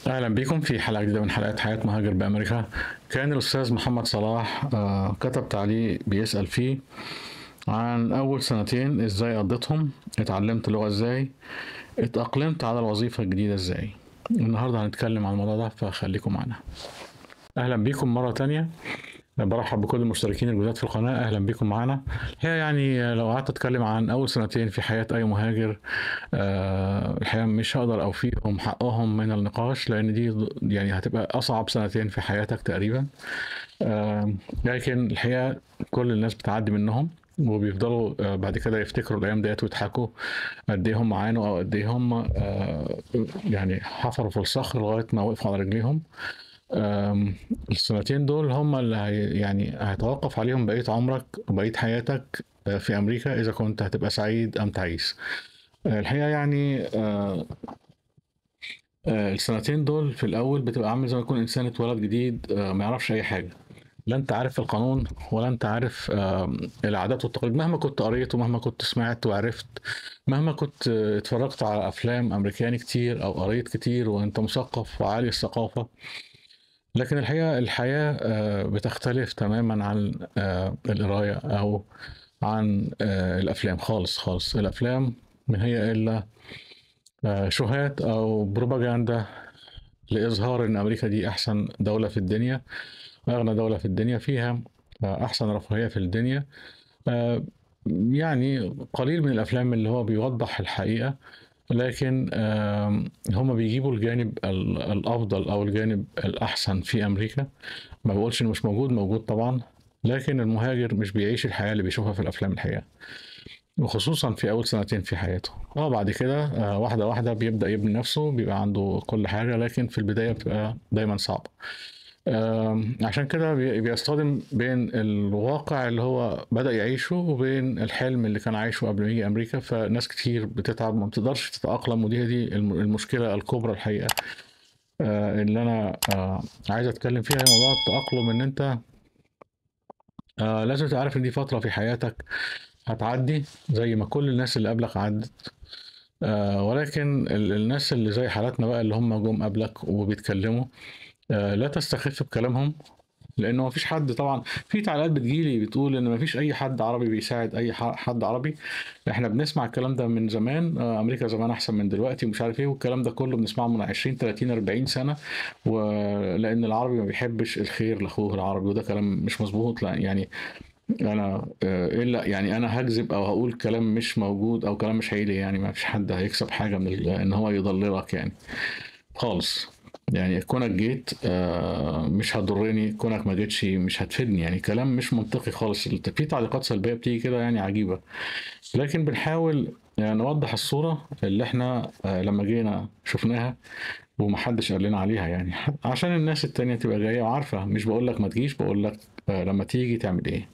أهلا بكم في حلقة جديدة من حلقات حياة مهاجر بأمريكا كان الأستاذ محمد صلاح آه، كتب تعليق بيسأل فيه عن أول سنتين إزاي قضيتهم اتعلمت لغة إزاي اتأقلمت على الوظيفة الجديدة إزاي النهاردة هنتكلم عن الموضوع ده فخليكم معنا أهلا بكم مرة تانية برحب بكل المشتركين الجداد في القناة أهلا بكم معنا هي يعني لو قعدت أتكلم عن أول سنتين في حياة أي مهاجر آه، الحقيقة مش هقدر أوفيهم حقهم من النقاش لأن دي ض- يعني هتبقى أصعب سنتين في حياتك تقريبا آه، لكن الحقيقة كل الناس بتعدي منهم وبيفضلوا آه، بعد كده يفتكروا الأيام ديت ويضحكوا قد إيه هم عانوا أو قد إيه هم آه، يعني حفروا في الصخر لغاية ما وقفوا على رجليهم آم، السنتين دول هم اللي هي يعني هيتوقف عليهم بقية عمرك وبقية حياتك آه، في أمريكا إذا كنت هتبقى سعيد أم تعيس آه، الحقيقة يعني آه، آه، السنتين دول في الأول بتبقى عامل زي ما يكون إنسان اتولد جديد آه، ما يعرفش أي حاجة لا أنت عارف القانون ولا أنت عارف آم، العادات والتقاليد مهما كنت قريت ومهما كنت سمعت وعرفت مهما كنت آه، اتفرجت على أفلام أمريكاني كتير أو قريت كتير وأنت مثقف وعالي الثقافة لكن الحقيقة الحياة آه، بتختلف تماما عن آه، القراية أو عن آه، الأفلام خالص خالص الأفلام ما هي إلا آه، شوهات أو بروباجندا لإظهار إن أمريكا دي أحسن دولة في الدنيا أغنى دولة في الدنيا فيها آه، أحسن رفاهية في الدنيا آه، يعني قليل من الأفلام اللي هو بيوضح الحقيقة لكن آم، هم بيجيبوا الجانب ال- الأفضل أو الجانب الأحسن في أمريكا ما بقولش إنه مش موجود موجود طبعا لكن المهاجر مش بيعيش الحياة اللي بيشوفها في الأفلام الحقيقة وخصوصا في أول سنتين في حياته اه بعد كده آه، واحدة واحدة بيبدأ يبني نفسه بيبقى عنده كل حاجة لكن في البداية بتبقى دايما صعبة آم، عشان كده بي- بيصطدم بين الواقع اللي هو بدأ يعيشه وبين الحلم اللي كان عايشه قبل ما يجي أمريكا فناس كتير بتتعب ما بتقدرش تتأقلم ودي هي دي الم- المشكلة الكبرى الحقيقة آه، اللي أنا آه، عايز أتكلم فيها هي موضوع التأقلم إن أنت آه، لازم تعرف إن دي فترة في حياتك هتعدي زي ما كل الناس اللي قبلك عدت آه، ولكن ال- الناس اللي زي حالاتنا بقى اللي هم جم قبلك وبيتكلموا آه، لا تستخف بكلامهم لانه مفيش حد طبعا في تعليقات بتجيلي بتقول ان مفيش اي حد عربي بيساعد اي ح- حد عربي احنا بنسمع الكلام ده من زمان آه، امريكا زمان احسن من دلوقتي ومش عارف ايه والكلام ده كله بنسمعه من 20 30 40 سنه ولان العربي ما بيحبش الخير لاخوه العربي وده كلام مش مظبوط لا يعني انا آه، الا يعني انا هكذب او هقول كلام مش موجود او كلام مش حقيقي يعني ما فيش حد هيكسب حاجه من ال- ان هو يضللك يعني خالص يعني كونك جيت آه، مش هتضرني كونك ما جيتش مش هتفيدني يعني كلام مش منطقي خالص في تعليقات سلبية بتيجي كده يعني عجيبة لكن بنحاول يعني نوضح الصورة اللي احنا آه، لما جينا شفناها ومحدش قال لنا عليها يعني عشان الناس التانية تبقى جاية وعارفة مش بقول لك ما تجيش بقول لك آه، لما تيجي تعمل ايه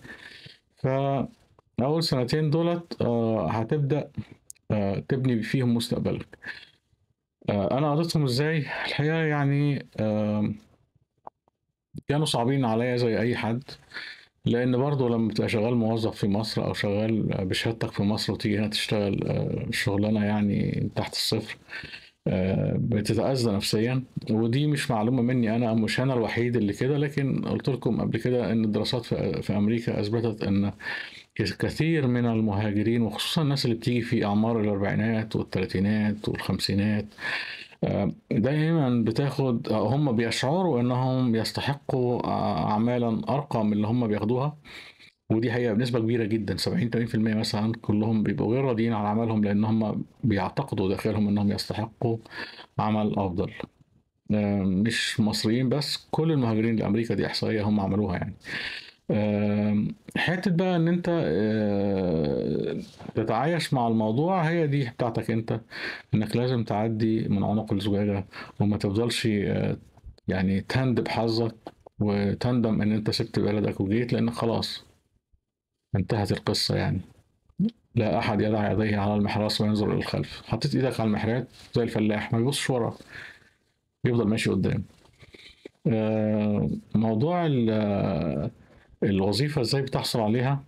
فأول سنتين دولت آه، هتبدأ آه، تبني فيهم مستقبلك آه، انا قضيتهم ازاي الحقيقه يعني آم، كانوا صعبين عليا زي اي حد لان برضه لما تبقى شغال موظف في مصر او شغال بشهادتك في مصر وتيجي هنا تشتغل آه، شغلانه يعني تحت الصفر آه، بتتأذى نفسيا ودي مش معلومة مني أنا مش أنا الوحيد اللي كده لكن قلت لكم قبل كده إن الدراسات في في أمريكا أثبتت إن كثير من المهاجرين وخصوصا الناس اللي بتيجي في أعمار الأربعينات والثلاثينات والخمسينات آه، دايما بتاخد آه، هم بيشعروا انهم يستحقوا آه، اعمالا ارقى من اللي هم بياخدوها ودي حقيقه بنسبه كبيره جدا 70 80% مثلا كلهم بيبقوا غير راضيين على اعمالهم لان هم بيعتقدوا داخلهم انهم يستحقوا عمل افضل آه، مش مصريين بس كل المهاجرين لامريكا دي احصائيه هم عملوها يعني آم، حته بقى ان انت آه، تتعايش مع الموضوع هي دي بتاعتك انت انك لازم تعدي من عنق الزجاجة وما تفضلش آه، يعني تهندب حظك وتندم ان انت سبت بلدك وجيت لان خلاص انتهت القصة يعني لا احد يضع يديه على المحراث وينظر الى الخلف حطيت ايدك على المحرات زي الفلاح ما يبصش ورا يفضل ماشي قدام آه، موضوع ال- آه، الوظيفة ازاي بتحصل عليها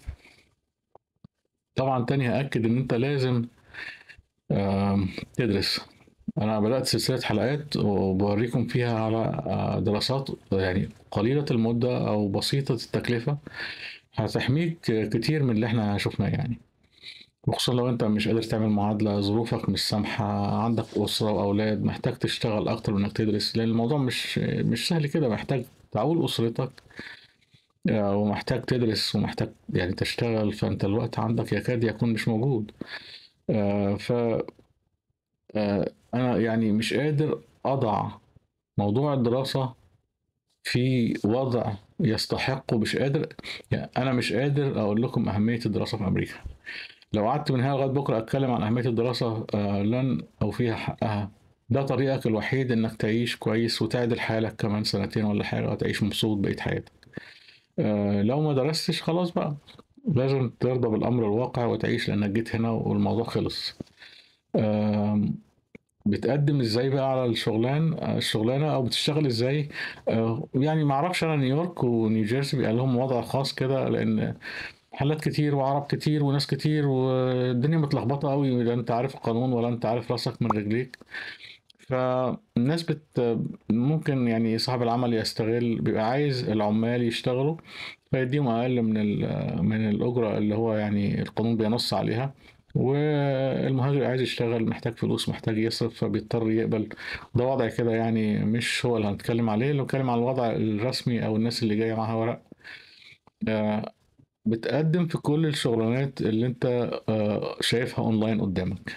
طبعا تاني هأكد ان انت لازم آم، تدرس أنا بدأت سلسلة حلقات وبوريكم فيها على آه، دراسات يعني قليلة المدة أو بسيطة التكلفة هتحميك كتير من اللي احنا شفناه يعني وخصوصا لو انت مش قادر تعمل معادلة ظروفك مش سامحة عندك أسرة وأولاد محتاج تشتغل أكتر من إنك تدرس لأن الموضوع مش مش سهل كده محتاج تعول أسرتك آه، ومحتاج تدرس ومحتاج يعني تشتغل فأنت الوقت عندك يكاد يكون مش موجود آه، ف آه، أنا يعني مش قادر أضع موضوع الدراسة في وضع يستحقه مش قادر يعني أنا مش قادر أقول لكم أهمية الدراسة في أمريكا لو قعدت من هنا لغاية بكرة أتكلم عن أهمية الدراسة آه، لن أوفيها حقها ده طريقك الوحيد إنك تعيش كويس وتعدل حالك كمان سنتين ولا حاجة وتعيش مبسوط بقية حياتك آه، لو ما درستش خلاص بقى لازم ترضى بالأمر الواقع وتعيش لأنك جيت هنا والموضوع خلص آم، بتقدم ازاي بقى على الشغلان الشغلانه او بتشتغل ازاي آه، يعني ما اعرفش انا نيويورك ونيوجيرسي بيبقى لهم وضع خاص كده لان محلات كتير وعرب كتير وناس كتير والدنيا متلخبطه قوي لا انت عارف القانون ولا انت عارف راسك من رجليك فالناس بت ممكن يعني صاحب العمل يستغل بيبقى عايز العمال يشتغلوا فيديهم اقل من ال- من الاجره اللي هو يعني القانون بينص عليها والمهاجر عايز يشتغل محتاج فلوس محتاج يصرف فبيضطر يقبل ده وضع كده يعني مش هو اللي هنتكلم عليه اللي هنتكلم عن الوضع الرسمي او الناس اللي جايه معاها ورق آه، بتقدم في كل الشغلانات اللي انت آه، شايفها اونلاين قدامك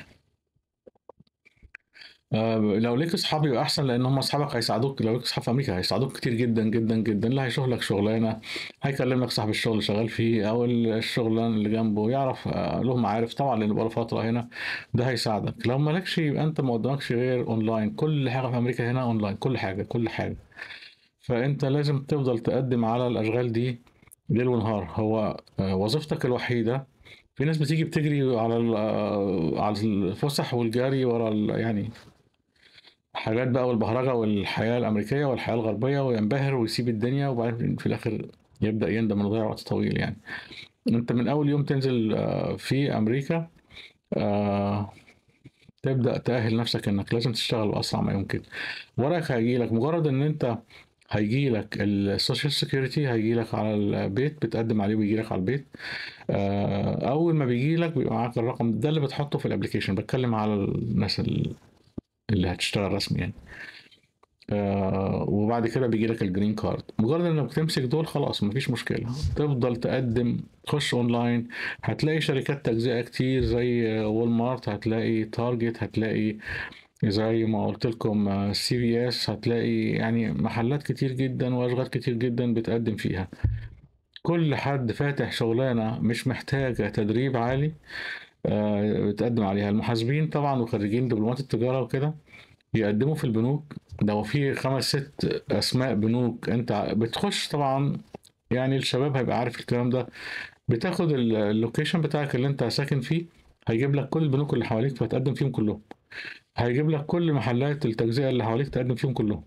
آه، لو ليك اصحاب يبقى احسن لان هم اصحابك هيساعدوك لو ليك اصحاب في امريكا هيساعدوك كتير جدا جدا جدا اللي هيشوف لك شغلانه هيكلم لك صاحب الشغل اللي شغال فيه او الشغلان اللي جنبه يعرف آه، له معارف طبعا لان بقاله فتره هنا ده هيساعدك لو مالكش يبقى انت ما قدامكش غير اونلاين كل حاجه في امريكا هنا اونلاين كل حاجه كل حاجه فانت لازم تفضل تقدم على الاشغال دي ليل ونهار هو آه، وظيفتك الوحيده في ناس بتيجي بتجري على ال- آه، على الفسح والجري ورا ال- يعني حاجات بقى والبهرجة والحياة الأمريكية والحياة الغربية وينبهر ويسيب الدنيا وبعدين في الآخر يبدأ يندم إنه ضيع وقت طويل يعني أنت من أول يوم تنزل آه، في أمريكا آه، تبدأ تأهل نفسك إنك لازم تشتغل بأسرع ما يمكن ورقك هيجي لك مجرد إن أنت هيجي لك السوشيال سيكيورتي هيجي لك على البيت بتقدم عليه ويجي لك على البيت آه، أول ما بيجي لك بيبقى معاك الرقم ده اللي بتحطه في الابلكيشن بتكلم على الناس اللي هتشتغل رسمي يعني آه وبعد كده بيجي لك الجرين كارد مجرد انك تمسك دول خلاص مفيش مشكله تفضل تقدم تخش اونلاين هتلاقي شركات تجزئه كتير زي وول مارت هتلاقي تارجت هتلاقي زي ما قلت لكم سي في اس هتلاقي يعني محلات كتير جدا واشغال كتير جدا بتقدم فيها كل حد فاتح شغلانه مش محتاجه تدريب عالي آه، بتقدم عليها المحاسبين طبعا وخريجين دبلومات التجاره وكده يقدموا في البنوك لو في خمس ست اسماء بنوك انت بتخش طبعا يعني الشباب هيبقى عارف الكلام ده بتاخد ال- اللوكيشن بتاعك اللي انت ساكن فيه هيجيب لك كل البنوك اللي حواليك فتقدم فيهم كلهم هيجيب لك كل محلات التجزئة اللي حواليك تقدم فيهم كلهم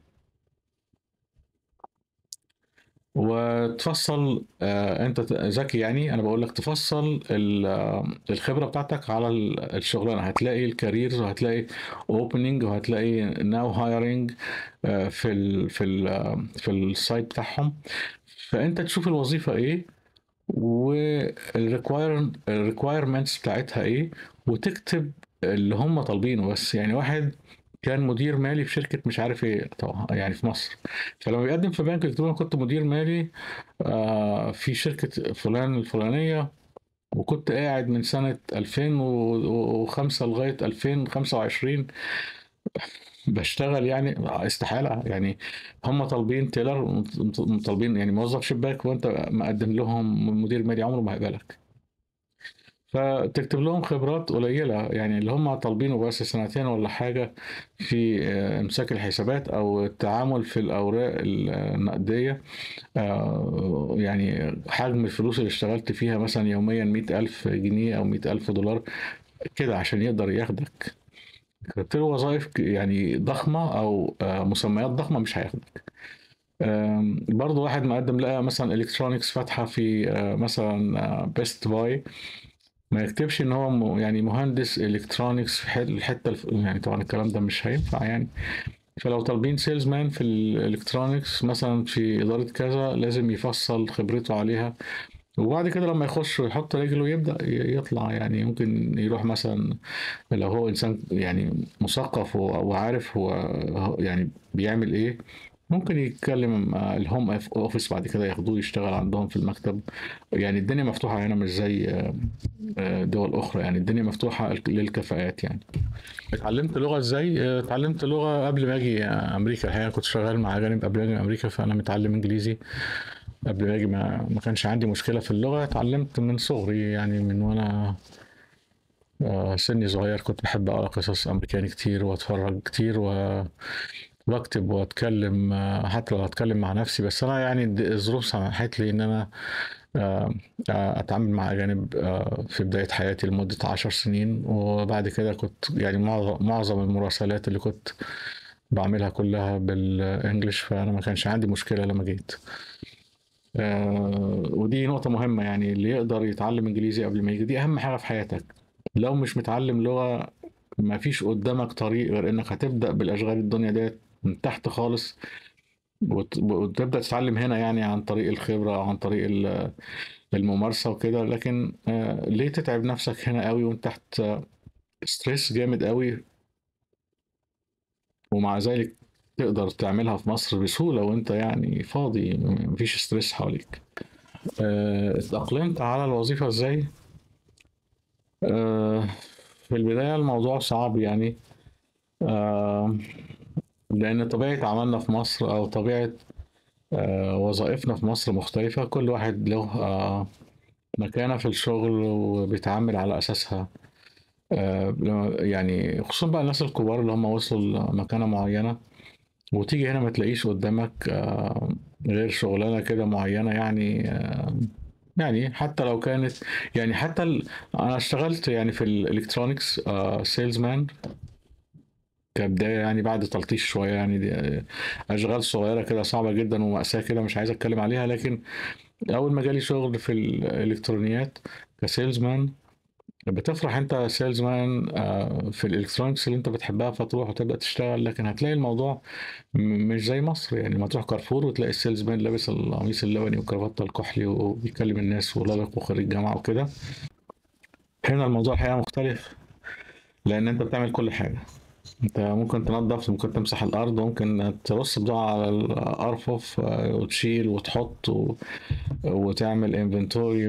وتفصل آه، انت ت- ذكي يعني انا بقول لك تفصل ال- آه، الخبره بتاعتك على ال- الشغلانه هتلاقي الكاريرز وهتلاقي اوبننج وهتلاقي ناو هايرنج في ال في ال آه، في السايت بتاعهم فانت تشوف الوظيفه ايه والريكواير الريكوايرمنتس بتاعتها ايه وتكتب اللي هم طالبينه بس يعني واحد كان مدير مالي في شركة مش عارف ايه طبعا يعني في مصر فلما بيقدم في بنك يكتب له أنا كنت مدير مالي آه، في شركة فلان الفلانية وكنت قاعد من سنة 2005 لغاية 2025 بشتغل يعني استحالة يعني هم طالبين تيلر طالبين يعني موظف شباك وانت مقدم لهم مدير مالي عمره ما هيقبلك فتكتب لهم خبرات قليلة يعني اللي هم طالبينه بس سنتين ولا حاجة في آه، إمساك الحسابات أو التعامل في الأوراق النقدية آه، يعني حجم الفلوس اللي اشتغلت فيها مثلا يوميا مئة ألف جنيه أو مئة ألف دولار كده عشان يقدر ياخدك كتبت له وظائف ك- يعني ضخمة أو آه، مسميات ضخمة مش هياخدك آم، برضه واحد مقدم لقى مثلا الكترونكس فاتحة في آه، مثلا بيست باي ما يكتبش ان هو م- يعني مهندس الكترونكس في حت- الحته الف... يعني طبعا الكلام ده مش هينفع يعني فلو طالبين سيلز مان في الالكترونكس مثلا في اداره كذا لازم يفصل خبرته عليها وبعد كده لما يخش ويحط رجله يبدا ي- يطلع يعني ممكن يروح مثلا لو هو انسان يعني مثقف و- وعارف هو هو يعني بيعمل ايه ممكن يتكلم مع الهوم أف- اوفيس بعد كده ياخدوه يشتغل عندهم في المكتب يعني الدنيا مفتوحة هنا مش زي آه، آه، دول أخرى يعني الدنيا مفتوحة للكفاءات يعني اتعلمت لغة ازاي؟ آه، اتعلمت لغة قبل ما اجي آه، امريكا الحقيقة كنت شغال مع اجانب قبل ما اجي امريكا فانا متعلم انجليزي قبل ما اجي ما, ما كانش عندي مشكلة في اللغة اتعلمت من صغري يعني من وانا آه، سني صغير كنت بحب اقرا قصص امريكاني كتير واتفرج كتير و واكتب واتكلم آه، حتى لو اتكلم مع نفسي بس انا يعني الد- الظروف سمحت لي ان انا آه، آه، اتعامل مع اجانب آه، في بداية حياتي لمدة عشر سنين وبعد كده كنت يعني معظم معظم المراسلات اللي كنت بعملها كلها بالانجلش فانا ما كانش عندي مشكلة لما جيت آه، ودي نقطة مهمة يعني اللي يقدر يتعلم انجليزي قبل ما يجي دي اهم حاجة في حياتك لو مش متعلم لغة ما فيش قدامك طريق غير انك هتبدأ بالاشغال الدنيا ديت من تحت خالص وت- وتبدأ تتعلم هنا يعني عن طريق الخبرة أو عن طريق ال- الممارسة وكده لكن آه، ليه تتعب نفسك هنا قوي وانت تحت آه، ستريس جامد قوي ومع ذلك تقدر تعملها في مصر بسهولة وانت يعني فاضي م- مفيش ستريس حواليك آه، اتأقلمت على الوظيفة ازاي؟ آه، في البداية الموضوع صعب يعني آه، لأن طبيعة عملنا في مصر أو طبيعة آه، وظائفنا في مصر مختلفة كل واحد له آه، مكانة في الشغل وبيتعامل على أساسها آه، لما- يعني خصوصا بقى الناس الكبار اللي هم وصلوا لمكانة معينة وتيجي هنا ما تلاقيش قدامك آه، غير شغلانة كده معينة يعني آه، يعني حتى لو كانت يعني حتى ال... أنا اشتغلت يعني في الإلكترونيكس سيلز مان كبداية يعني بعد تلطيش شوية يعني دي آه، أشغال صغيرة كده صعبة جدا ومأساة كده مش عايز أتكلم عليها لكن أول ما جالي شغل في الإلكترونيات كسيلز مان بتفرح انت سيلز مان في الالكترونكس اللي انت بتحبها فتروح وتبدا تشتغل لكن هتلاقي الموضوع م- مش زي مصر يعني ما تروح كارفور وتلاقي السيلز مان لابس القميص اللبني والكرافته الكحلي وبيكلم الناس ولابق وخريج جامعه وكده هنا الموضوع الحقيقه مختلف لان انت بتعمل كل حاجه انت ممكن تنظف ممكن تمسح الارض ممكن ترص بضاعه على الارفف آه، وتشيل وتحط و- وتعمل انفنتوري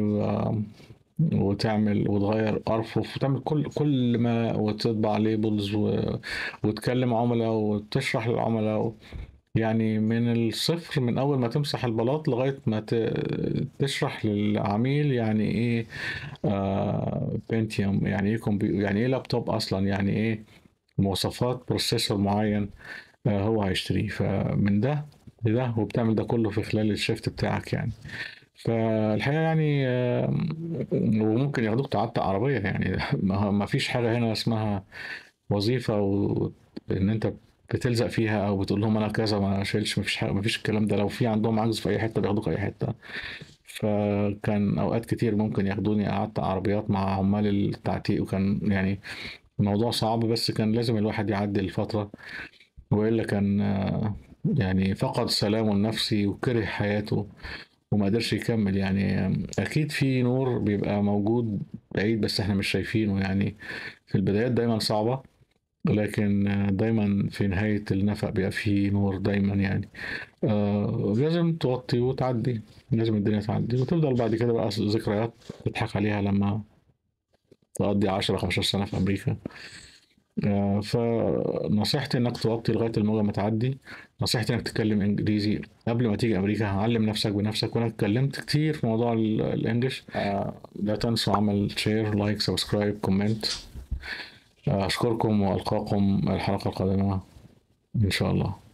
وتعمل وتغير ارفف وتعمل كل كل ما وتطبع ليبلز و... وتكلم عملاء وتشرح للعملاء و... يعني من الصفر من اول ما تمسح البلاط لغايه ما ت... تشرح للعميل يعني ايه آه بنتيوم يعني ايه كمبي... يعني ايه لابتوب اصلا يعني ايه مواصفات بروسيسور معين آه هو هيشتريه فمن ده لده وبتعمل ده كله في خلال الشيفت بتاعك يعني فالحقيقة يعني آه، وممكن ياخدوك تعطل عربية يعني ما ما فيش حاجة هنا اسمها وظيفة وإن أنت بتلزق فيها أو بتقول لهم أنا كذا ما شيلش ما فيش حاجة ما فيش الكلام ده لو في عندهم عجز في أي حتة بياخدوك أي حتة فكان أوقات كتير ممكن ياخدوني قعدت عربيات مع عمال التعتيق وكان يعني الموضوع صعب بس كان لازم الواحد يعدي الفترة وإلا كان آه، يعني فقد سلامه النفسي وكره حياته وما قدرش يكمل يعني اكيد في نور بيبقى موجود بعيد بس احنا مش شايفينه يعني في البدايات دايما صعبة لكن دايما في نهاية النفق بيبقى في نور دايما يعني آه لازم توطي وتعدي لازم الدنيا تعدي وتفضل بعد كده بقى ذكريات تضحك عليها لما تقضي 10 15 سنة في أمريكا آه، فنصيحتي انك توطي لغايه الموجه ما تعدي نصيحتي انك تتكلم انجليزي قبل ما تيجي امريكا علم نفسك بنفسك وانا اتكلمت كتير في موضوع ال- الانجليش آه، لا تنسوا عمل شير لايك سبسكرايب كومنت اشكركم والقاكم الحلقه القادمه ان شاء الله